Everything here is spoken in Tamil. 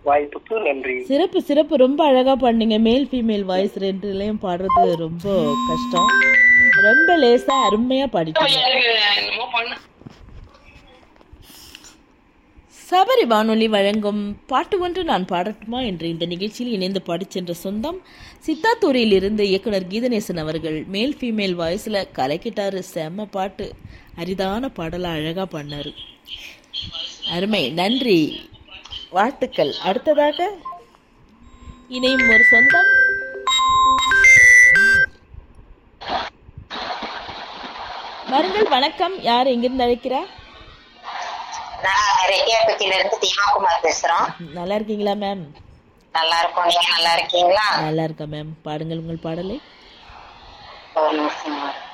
வாய்ப்புக்கு நன்றி சிறப்பு சிறப்பு ரொம்ப அழகா பாடுனீங்க மேல் ஃபீமேல் வாய்ஸ் ரெண்டுலயும் பாடுறது ரொம்ப கஷ்டம் ரொம்ப லேசா அருமையா பாடிட்டீங்க எனக்கு என்னமோ பண்ண சபரி வானொலி வழங்கும் பாட்டு ஒன்று நான் பாடட்டுமா என்ற இந்த நிகழ்ச்சியில் இணைந்து பாடிச் சென்ற சொந்தம் சித்தாத்தூரில் இருந்து இயக்குனர் கீதநேசன் அவர்கள் மேல் ஃபீமேல் வாய்ஸ்ல கலக்கிட்டாரு செம்ம பாட்டு அரிதான பாடலா அழகா பண்ணாரு அருமை நன்றி வாழ்த்துக்கள் அடுத்ததாக இணையும் ஒரு சொந்தம் வருங்கள் வணக்கம் யார் எங்கிருந்து அழைக்கிறா நான் ரெட்டியாப்பட்டியில இருந்து தீமாகுமார் பேசுறோம் நல்லா இருக்கீங்களா மேம் நல்லா இருக்கோம் நீங்க நல்லா இருக்கீங்களா நல்லா இருக்கேன் மேம் பாடுங்கள் உங்கள் பாடலை ஒரு நிமிஷம்